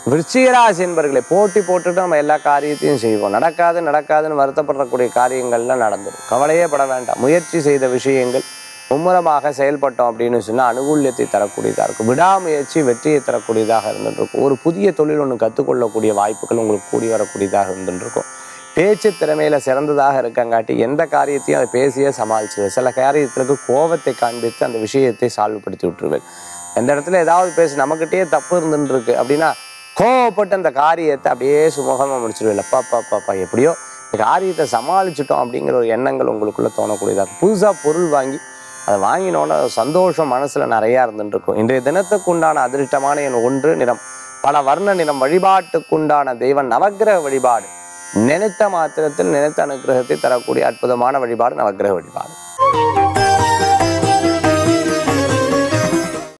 விருச்சிகராசி என்பர்களை போட்டி போட்டுட்டு நம்ம எல்லா காரியத்தையும் செய்வோம் நடக்காது நடக்காதுன்னு வருத்தப்படக்கூடிய காரியங்கள்லாம் நடந்துடும் கவலையே பட வேண்டாம் முயற்சி செய்த விஷயங்கள் மும்முரமாக செயல்பட்டோம் அப்படின்னு சொன்னால் அனுகூல்யத்தை தரக்கூடியதாக இருக்கும் விடாமுயற்சி வெற்றியை தரக்கூடியதாக இருந்துருக்கும் ஒரு புதிய தொழில் ஒன்று கற்றுக்கொள்ளக்கூடிய வாய்ப்புகள் உங்களுக்கு கூடி வரக்கூடியதாக இருந்துருக்கும் பேச்சு திறமையில சிறந்ததாக இருக்கங்காட்டி எந்த காரியத்தையும் அதை பேசியே சமாளிச்சுடுவேன் சில காரியத்திற்கு கோபத்தை காண்பித்து அந்த விஷயத்தை சால்வ் படுத்தி விட்டுருவேன் எந்த இடத்துல ஏதாவது பேசி நம்மகிட்டயே தப்பு இருந்துட்டு இருக்கு அப்படின்னா கோவப்பட்டு அந்த காரியத்தை அப்படியே சுமூகமாக முடிச்சிருவேன் அப்பா அப்பா அப்பா எப்படியோ இந்த காரியத்தை சமாளிச்சிட்டோம் அப்படிங்கிற ஒரு எண்ணங்கள் உங்களுக்குள்ள தோணக்கூடியதாக புதுசாக பொருள் வாங்கி அதை வாங்கினோட சந்தோஷம் மனசுல நிறையா இருந்துட்டு இருக்கும் இன்றைய தினத்துக்கு உண்டான அதிர்ஷ்டமான என் ஒன்று நிறம் பல வர்ண நிறம் வழிபாட்டுக்குண்டான தெய்வம் நவக்கிரக வழிபாடு நினைத்த மாத்திரத்தில் நினைத்த அனுகிரகத்தை தரக்கூடிய அற்புதமான வழிபாடு நவக்கிரக வழிபாடு